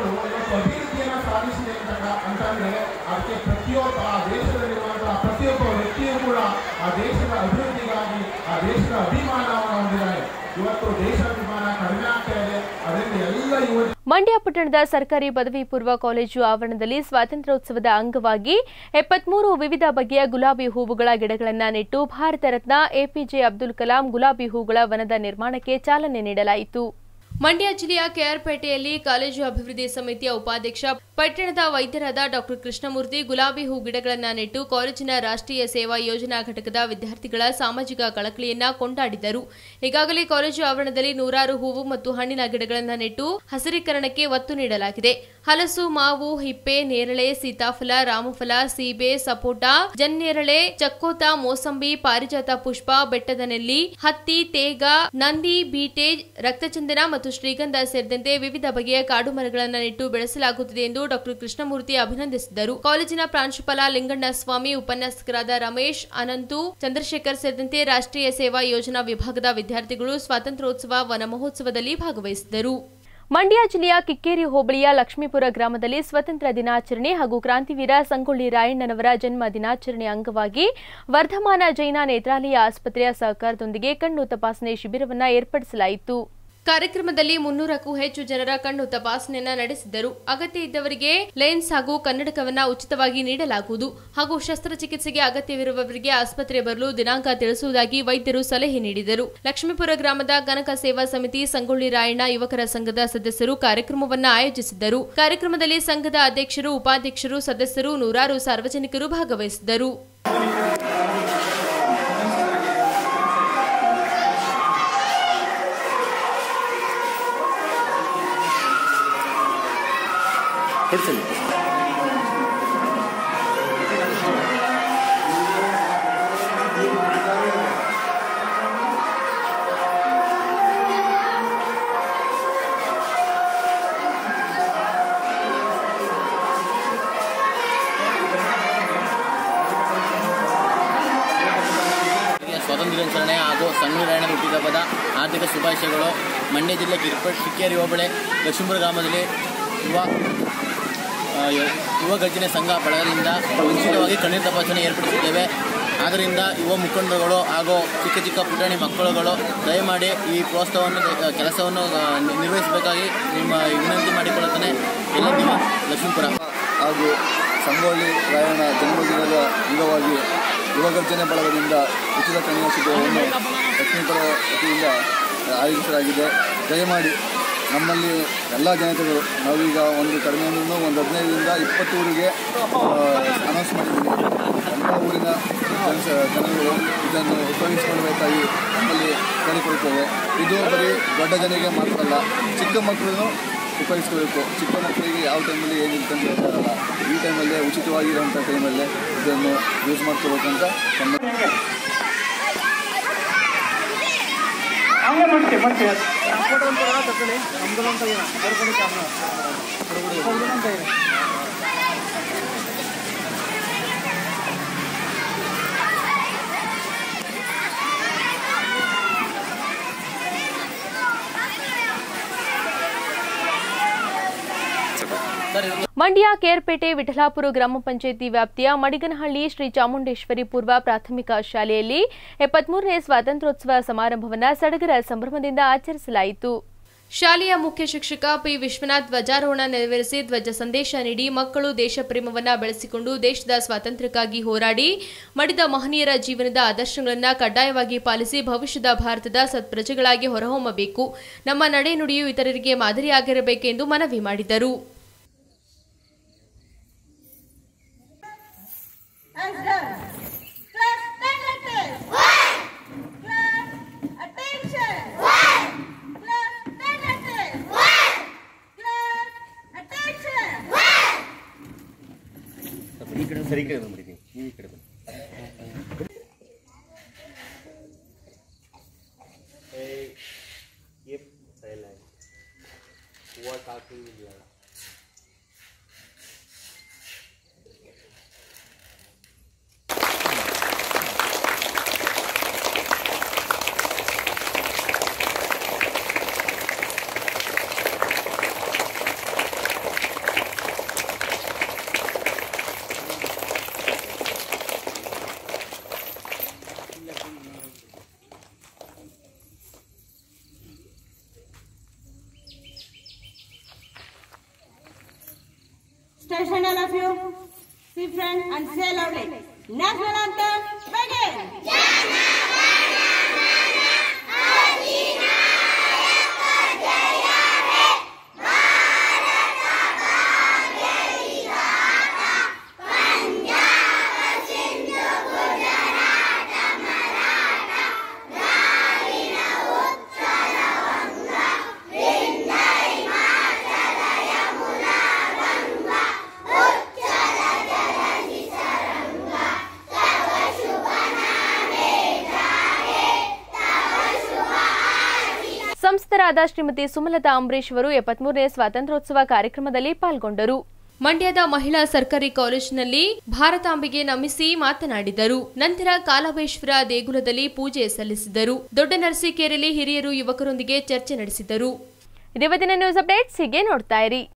ಅಭಿವೃದ್ಧಿಯನ್ನು ಸಾಧಿಸಿದೆ ಅಂತ ಅಂತಂದ್ರೆ ಅದಕ್ಕೆ ಪ್ರತಿಯೊಬ್ಬ ಆ ದೇಶದಲ್ಲಿರುವಂತಹ ಪ್ರತಿಯೊಬ್ಬ ವ್ಯಕ್ತಿಯೂ ಕೂಡ ಆ ದೇಶದ ಅಭಿವೃದ್ಧಿಗಾಗಿ ಆ ದೇಶದ ಅಭಿಮಾನವನ್ನು ಹೊಂದಿದ್ದಾರೆ ಇವತ್ತು ದೇಶಾಭಿಮಾನ ಕಡಿಮೆ ಆಗ್ತಾ ಇದೆ ಅದರಿಂದ ಎಲ್ಲ ಯುವ ಮಂಡ್ಯ ಪಟ್ಟಣದ ಸರ್ಕಾರಿ ಪದವಿ ಪೂರ್ವ ಕಾಲೇಜು ಆವರಣದಲ್ಲಿ ಸ್ವಾತಂತ್ರ್ಯೋತ್ಸವದ ಅಂಗವಾಗಿ ಎಪ್ಪತ್ಮೂರು ವಿವಿಧ ಬಗೆಯ ಗುಲಾಬಿ ಹೂವುಗಳ ಗಿಡಗಳನ್ನು ನೆಟ್ಟು ಭಾರತ ರತ್ನ ಎಪಿಜೆ ಅಬ್ದುಲ್ ಕಲಾಂ ಗುಲಾಬಿ ಹೂಗಳ ವನದ ನಿರ್ಮಾಣಕ್ಕೆ ಚಾಲನೆ ನೀಡಲಾಯಿತು ಮಂಡ್ಯ ಜಿಲ್ಲೆಯ ಕೆಆರ್ಪೇಟೆಯಲ್ಲಿ ಕಾಲೇಜು ಅಭಿವೃದ್ಧಿ ಸಮಿತಿಯ ಉಪಾಧ್ಯಕ್ಷ ಪಟ್ಟಣದ ವೈದ್ಯರಾದ ಡಾಕ್ಟರ್ ಕೃಷ್ಣಮೂರ್ತಿ ಗುಲಾಬಿ ಹೂ ಗಿಡಗಳನ್ನು ನೆಟ್ಟು ಕಾಲೇಜಿನ ರಾಷ್ಟ್ರೀಯ ಸೇವಾ ಯೋಜನಾ ಘಟಕದ ವಿದ್ಯಾರ್ಥಿಗಳ ಸಾಮಾಜಿಕ ಕಳಕಳಿಯನ್ನ ಕೊಂಡಾಡಿದರು ಈಗಾಗಲೇ ಕಾಲೇಜು ಆವರಣದಲ್ಲಿ ನೂರಾರು ಹೂವು ಮತ್ತು ಹಣ್ಣಿನ ಗಿಡಗಳನ್ನು ನೆಟ್ಟು ಹಸಿರೀಕರಣಕ್ಕೆ ಒತ್ತು ನೀಡಲಾಗಿದೆ ಹಲಸು ಮಾವು ಹಿಪ್ಪೆ ನೇರಳೆ ಸೀತಾಫಲ ರಾಮಫಲ ಸೀಬೆ ಸಪೋಟ ಜನ್ನೇರಳೆ ಚಕ್ಕೋತ ಮೋಸಂಬಿ ಪಾರಿಜಾತ ಪುಷ್ಪ ಬೆಟ್ಟದ ನೆಲ್ಲಿ ಹತ್ತಿ ತೇಗ ನಂದಿ ಬೀಟೆ ರಕ್ತಚಂದನ ಮತ್ತು ಶ್ರೀಗಂಧ ಸೇರಿದಂತೆ ವಿವಿಧ ಬಗೆಯ ಕಾಡು ಮರಗಳನ್ನು ನೆಟ್ಟು ಬೆಳೆಸಲಾಗುತ್ತಿದೆ ಎಂದು ಡಾಕ್ಟರ್ ಕೃಷ್ಣಮೂರ್ತಿ ಅಭಿನಂದಿಸಿದರು ಕಾಲೇಜಿನ ಪ್ರಾಂಶುಪಾಲ ಲಿಂಗಣ್ಣ ಸ್ವಾಮಿ ಉಪನ್ಯಾಸಕರಾದ ರಮೇಶ್ ಅನಂತು ಚಂದ್ರಶೇಖರ್ ಸೇರಿದಂತೆ ರಾಷ್ಟ್ರೀಯ ಸೇವಾ ಯೋಜನಾ ವಿಭಾಗದ ವಿದ್ಯಾರ್ಥಿಗಳು ಸ್ವಾತಂತ್ರ್ಯೋತ್ಸವ ವನ ಮಹೋತ್ಸವದಲ್ಲಿ ಭಾಗವಹಿಸಿದರು ಮಂಡ್ಯ ಜಿಲ್ಲೆಯ ಕಿಕ್ಕೇರಿ ಹೋಬಳಿಯ ಲಕ್ಷ್ಮೀಪುರ ಗ್ರಾಮದಲ್ಲಿ ಸ್ವತಂತ್ರ ದಿನಾಚರಣೆ ಹಾಗೂ ಕ್ರಾಂತಿವೀರ ಸಂಗೊಳ್ಳಿ ರಾಯಣ್ಣನವರ ಜನ್ಮ ದಿನಾಚರಣೆ ಅಂಗವಾಗಿ ವರ್ಧಮಾನ ಜೈನ ನೇತ್ರಾಲಯ ಆಸ್ಪತ್ರೆಯ ಸಹಕಾರದೊಂದಿಗೆ ಕಣ್ಣು ತಪಾಸಣೆ ಶಿಬಿರವನ್ನು ಏರ್ಪಡಿಸಲಾಯಿತು ಕಾರ್ಯಕ್ರಮದಲ್ಲಿ ಮುನ್ನೂರಕ್ಕೂ ಹೆಚ್ಚು ಜನರ ಕಣ್ಣು ತಪಾಸಣೆಯನ್ನ ನಡೆಸಿದ್ದರು ಅಗತ್ಯ ಇದ್ದವರಿಗೆ ಲೆನ್ಸ್ ಹಾಗೂ ಕನ್ನಡಕವನ್ನ ಉಚಿತವಾಗಿ ನೀಡಲಾಗುವುದು ಹಾಗೂ ಶಸ್ತ್ರಚಿಕಿತ್ಸೆಗೆ ಅಗತ್ಯವಿರುವವರಿಗೆ ಆಸ್ಪತ್ರೆ ಬರಲು ದಿನಾಂಕ ತಿಳಿಸುವುದಾಗಿ ವೈದ್ಯರು ಸಲಹೆ ನೀಡಿದರು ಲಕ್ಷ್ಮೀಪುರ ಗ್ರಾಮದ ಕನಕ ಸೇವಾ ಸಮಿತಿ ಸಂಗೊಳ್ಳಿ ರಾಯಣ್ಣ ಯುವಕರ ಸಂಘದ ಸದಸ್ಯರು ಕಾರ್ಯಕ್ರಮವನ್ನ ಆಯೋಜಿಸಿದ್ದರು ಕಾರ್ಯಕ್ರಮದಲ್ಲಿ ಸಂಘದ ಅಧ್ಯಕ್ಷರು ಉಪಾಧ್ಯಕ್ಷರು ಸದಸ್ಯರು ನೂರಾರು ಸಾರ್ವಜನಿಕರು ಭಾಗವಹಿಸಿದ್ದರು ಸ್ವಾತಂತ್ರ್ಯ ದಿನಾಚರಣೆ ಹಾಗೂ ಸಂಗೊಳ್ಳಿ ಹುಟ್ಟಿದಬ್ಬದ ಆರ್ಥಿಕ ಶುಭಾಶಯಗಳು ಮಂಡ್ಯ ಜಿಲ್ಲೆ ಕಿರ್ಪಟ್ ಕಿಕ್ಕೇರಿ ಹೋಬಳಿ ಲಕ್ಷ್ಮೀಪುರ ಗ್ರಾಮದಲ್ಲಿ ಯುವ ಆ, ಯು- ಯುವ ಗರ್ಜನೆ ಸಂಘ ಬಳಗದಿಂದ ಉಚಿತವಾಗಿ ಕಣ್ಣಿನ ತಪಾಸಣೆ ಏರ್ಪಡಿಸಿದ್ದೇವೆ ಆದ್ದರಿಂದ ಯುವ ಮುಖಂಡರುಗಳು ಹಾಗೂ ಚಿಕ್ಕ ಚಿಕ್ಕ ಪುಟಾಣಿ ಮಕ್ಕಳುಗಳು ದಯಮಾಡಿ ಈ ಪ್ರೋತ್ಸಾಹವನ್ನು ದ- ಕೆಲಸವನ್ನು ಆ, ನಿ- ನಿರ್ವಹಿಸಬೇಕಾಗಿ ನಿಮ್ಮ ವಿನಂತಿ ಮಾಡಿಕೊಳ್ಳುತ್ತೇನೆ ಎಲ್ಲ ನಿಮ್ಮ ಲಕ್ಷ್ಮೀಪುರ ಹಾಗೂ ಸಂಗೊಳ್ಳಿ ರಾಯಣ್ಣ ಜನ್ಮದಿನದ ಅಂಗವಾಗಿ ಯುವ ಗರ್ಜನೆ ಬಳಗದಿಂದ ಉಚಿತ ಕಣ್ಣಿನ ಶಿಬಿರವನ್ನು ಲಕ್ಷ್ಮೀಪುರ ವತಿಯಿಂದ ಆಯೋಜಿಸಲಾಗಿದೆ ದಯಮಾಡಿ ನಮ್ಮಲ್ಲಿ ಎಲ್ಲ ಜನತೆಗಳು ನಾವೀಗ ಒಂದು ಕಡಿಮೆ ಅಂದ್ರೂ ಒಂದು ಹದಿನೈದರಿಂದ ಇಪ್ಪತ್ತು ಊರಿಗೆ ಅನೌನ್ಸ್ ಮಾಡಿದ್ದೀವಿ ಎಲ್ಲ ಊರಿನ ಜನಸ ಜನಗಳು ಇದನ್ನು ಉಪಯೋಗಿಸಿಕೊಳ್ಳಬೇಕಾಗಿ ನಮ್ಮಲ್ಲಿ ಕೇಳಿಕೊಳ್ತೇವೆ ಇದು ಬರೀ ದೊಡ್ಡ ಜನರಿಗೆ ಮಾತ್ರ ಅಲ್ಲ ಚಿಕ್ಕ ಮಕ್ಕಳನ್ನು ಉಪಯೋಗಿಸ್ಕೋಬೇಕು ಚಿಕ್ಕ ಮಕ್ಕಳಿಗೆ ಯಾವ ಟೈಮಲ್ಲಿ ಏನಿರುತ್ತೆ ಅಂತ ಗೊತ್ತಾಗಲ್ಲ ಈ ಟೈಮಲ್ಲೇ ಉಚಿತವಾಗಿರುವಂಥ ಟೈಮಲ್ಲೇ ಇದನ್ನು ಯೂಸ್ ಮಾಡ್ಕೋಬೇಕಂತ ತಮ್ಮ ಮಂಡ್ಯ ಕೇರ್ಪೇಟೆ ವಿಠಲಾಪುರ ಗ್ರಾಮ ಪಂಚಾಯಿತಿ ವ್ಯಾಪ್ತಿಯ ಮಡಿಗನಹಳ್ಳಿ ಶ್ರೀ ಚಾಮುಂಡೇಶ್ವರಿ ಪೂರ್ವ ಪ್ರಾಥಮಿಕ ಶಾಲೆಯಲ್ಲಿ ಎಪ್ಪತ್ಮೂರನೇ ಸ್ವಾತಂತ್ರ್ಯೋತ್ಸವ ಸಮಾರಂಭವನ್ನು ಸಡಗರ ಸಂಭ್ರಮದಿಂದ ಆಚರಿಸಲಾಯಿತು ಶಾಲೆಯ ಮುಖ್ಯ ಶಿಕ್ಷಕ ಪಿ ವಿಶ್ವನಾಥ್ ಧ್ವಜಾರೋಹಣ ನೆರವೇರಿಸಿ ಧ್ವಜ ಸಂದೇಶ ನೀಡಿ ಮಕ್ಕಳು ದೇಶ ಪ್ರೇಮವನ್ನ ಬೆಳೆಸಿಕೊಂಡು ದೇಶದ ಸ್ವಾತಂತ್ರ್ಯಕ್ಕಾಗಿ ಹೋರಾಡಿ ಮಡಿದ ಮಹನೀಯರ ಜೀವನದ ಆದರ್ಶಗಳನ್ನು ಕಡ್ಡಾಯವಾಗಿ ಪಾಲಿಸಿ ಭವಿಷ್ಯದ ಭಾರತದ ಸತ್ಪ್ರಜೆಗಳಾಗಿ ಹೊರಹೊಮ್ಮಬೇಕು ನಮ್ಮ ನಡೆನುಡಿಯು ಇತರರಿಗೆ ಮಾದರಿಯಾಗಿರಬೇಕೆಂದು ಮನವಿ ಮಾಡಿದರು ಈ ಕಡೆ ಸರಿ ಕಡೆ ಬಂದ್ಬಿಡಿ ನೀವು ಈ ಕಡೆ ಬನ್ನಿ of you, see friend and say loudly. National anthem, begin! ಸಂಸ್ಥರಾದ Shrimati Sumalatha Ambareesh ಅವರು ಎಪ್ಪತ್ಮೂರನೇ ಸ್ವಾತಂತ್ರ್ಯೋತ್ಸವ ಕಾರ್ಯಕ್ರಮದಲ್ಲಿ ಪಾಲ್ಗೊಂಡರು ಮಂಡ್ಯದ ಮಹಿಳಾ ಸರ್ಕಾರಿ ಕಾಲೇಜಿನಲ್ಲಿ ಭಾರತಾಂಬೆಗೆ ನಮಿಸಿ ಮಾತನಾಡಿದರು ನಂತರ ಕಾಲವೇಶ್ವರ ದೇಗುಲದಲ್ಲಿ ಪೂಜೆ ಸಲ್ಲಿಸಿದರು ದೊಡ್ಡ ನರಸೀಕೆರೆಯಲ್ಲಿ ಹಿರಿಯರು ಯುವಕರೊಂದಿಗೆ ಚರ್ಚೆ ನಡೆಸಿದರು ಇದೇ ನ್ಯೂಸ್ ಅಪ್ಡೇಟ್ಸ್ ಹೀಗೆ ನೋಡ್ತಾ ಇರಿ